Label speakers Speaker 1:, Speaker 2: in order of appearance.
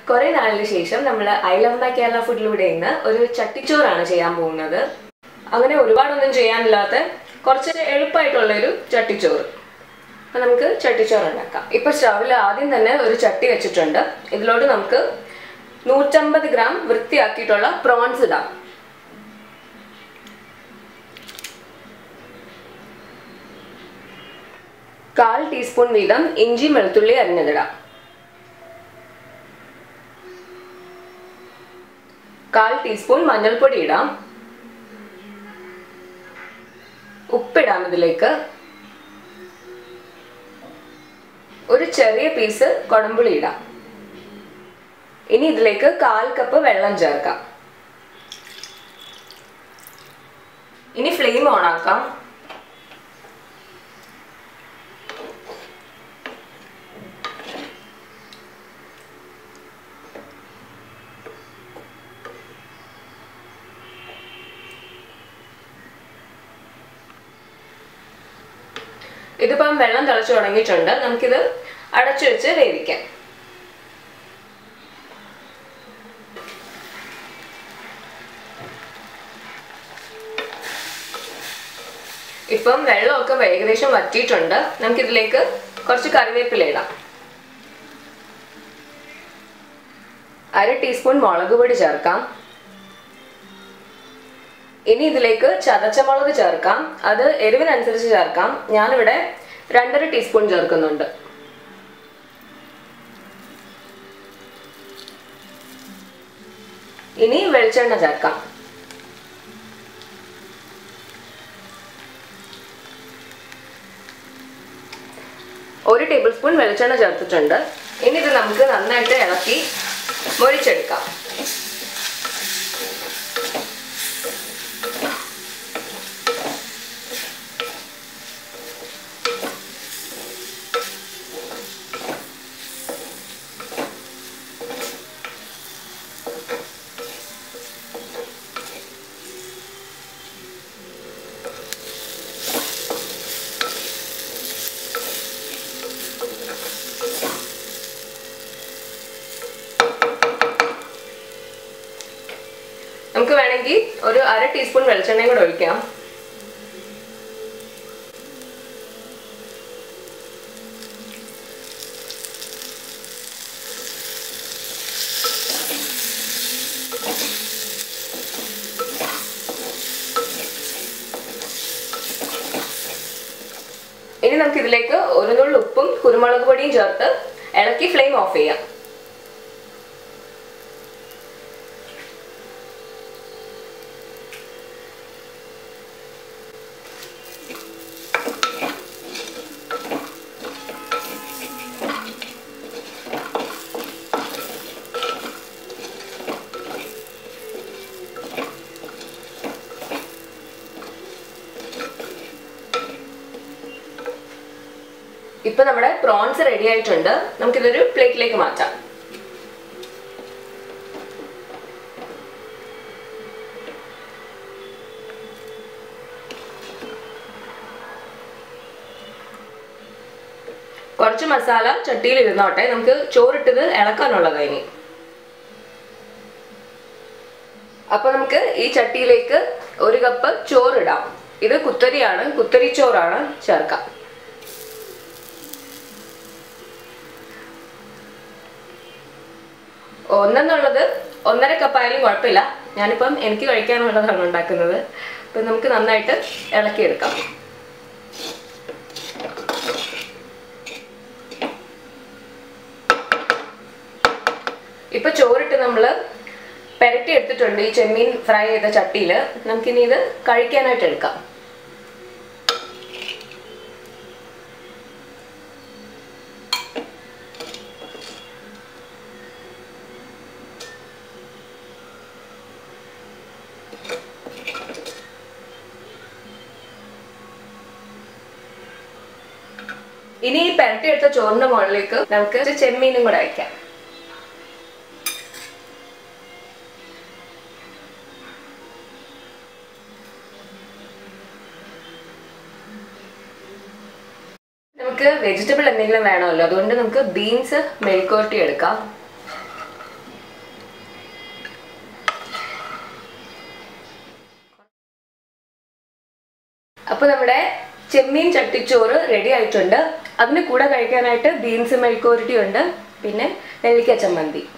Speaker 1: കുറെ നാളിന് ശേഷം നമ്മൾ ഐ ലവ് മൈ കേരള ഫുഡിലൂടെ ഇന്ന് ഒരു ചട്ടിച്ചോറാണ് ചെയ്യാൻ പോകുന്നത് അങ്ങനെ ഒരുപാടൊന്നും ചെയ്യാനില്ലാത്ത കുറച്ച് എളുപ്പമായിട്ടുള്ള ഒരു ചട്ടിച്ചോറ് അപ്പൊ നമുക്ക് ചട്ടിച്ചോറ് ഉണ്ടാക്കാം ഇപ്പൊ സ്റ്റവിൽ ആദ്യം തന്നെ ഒരു ചട്ടി വെച്ചിട്ടുണ്ട് ഇതിലോട്ട് നമുക്ക് നൂറ്റമ്പത് ഗ്രാം വൃത്തിയാക്കിയിട്ടുള്ള പ്രോൺസ് ഇടാം കാൽ ടീസ്പൂൺ വീതം ഇഞ്ചി വെളുത്തുള്ളി അരിഞ്ഞതിടാം കാൽ ടീസ്പൂൺ മഞ്ഞൾപ്പൊടി ഇടാം ഉപ്പിടാം ഇതിലേക്ക് ഒരു ചെറിയ പീസ് കൊടമ്പുളി ഇടാം ഇനി ഇതിലേക്ക് കാൽ കപ്പ് വെള്ളം ചേർക്കാം ഇനി ഫ്ലെയിം ഓൺ ആക്കാം ഇതിപ്പം വെള്ളം തിളച്ചു തുടങ്ങിയിട്ടുണ്ട് നമുക്കിത് അടച്ചു വെച്ച് വേവിക്കാം ഇപ്പം വെള്ളമൊക്കെ ഏകദേശം വറ്റിയിട്ടുണ്ട് നമുക്കിതിലേക്ക് കുറച്ച് കറിവേപ്പില ഇടാം അര ടീസ്പൂൺ മുളക് പൊടി ചേർക്കാം ഇനി ഇതിലേക്ക് ചതച്ച മുളക് ചേർക്കാം അത് എരിവിനനുസരിച്ച് ചേർക്കാം ഞാനിവിടെ രണ്ടര ടീസ്പൂൺ ചേർക്കുന്നുണ്ട് ഇനി വെളിച്ചെണ്ണ ചേർക്കാം ഒരു ടേബിൾ സ്പൂൺ വെളിച്ചെണ്ണ ചേർത്തിട്ടുണ്ട് ഇനി ഇത് നമുക്ക് നന്നായിട്ട് ഇളക്കി മൊരിച്ചെടുക്കാം നമുക്ക് വേണമെങ്കിൽ ഒരു അര ടീസ്പൂൺ വെളിച്ചെണ്ണയും കൂടെ ഒഴിക്കാം ഇനി നമുക്ക് ഇതിലേക്ക് ഒരു നുള്ളു ഉപ്പും കുരുമുളക് പൊടിയും ചേർത്ത് ഇളക്കി ഫ്ലെയിം ഓഫ് ചെയ്യാം ഇപ്പൊ നമ്മുടെ പ്രോൺസ് റെഡി ആയിട്ടുണ്ട് നമുക്കിതൊരു പ്ലേറ്റിലേക്ക് മാറ്റാം കുറച്ച് മസാല ചട്ടിയിൽ ഇരുന്നോട്ടെ നമുക്ക് ചോറിട്ടത് ഇളക്കാനുള്ളതാ ഇനി അപ്പൊ നമുക്ക് ഈ ചട്ടിയിലേക്ക് ഒരു കപ്പ് ചോറിടാം ഇത് കുത്തരിയാണ് കുത്തരി ചോറാണ് ചേർക്കാം ഒന്നെന്നുള്ളത് ഒന്നര കപ്പായാലും കുഴപ്പമില്ല ഞാനിപ്പം എനിക്ക് കഴിക്കാനുള്ളതാണ് ഉണ്ടാക്കുന്നത് അപ്പം നമുക്ക് നന്നായിട്ട് ഇളക്കിയെടുക്കാം ഇപ്പൊ ചോറിട്ട് നമ്മൾ പെരട്ടി എടുത്തിട്ടുണ്ട് ഈ ചെമ്മീൻ ഫ്രൈ ചെയ്ത ചട്ടിയിൽ നമുക്കിനി ഇത് കഴിക്കാനായിട്ട് എടുക്കാം ഇനി ഈ പെരട്ടിയെടുത്ത ചോറിന്റെ മുകളിലേക്ക് നമുക്ക് ചെമ്മീനും കൂടെ വയ്ക്കാം നമുക്ക് വെജിറ്റബിൾ എന്തെങ്കിലും വേണമല്ലോ അതുകൊണ്ട് നമുക്ക് ബീൻസ് മെഴുക്കുവരട്ടി എടുക്കാം അപ്പോൾ നമ്മുടെ ചെമ്മീൻ ചട്ടിച്ചോറ് റെഡി ആയിട്ടുണ്ട് അതിന് കൂടെ കഴിക്കാനായിട്ട് ബീൻസ് മെഴുക്കുവരട്ടി ഉണ്ട് പിന്നെ നെല്ലിക്ക ചമ്മന്തി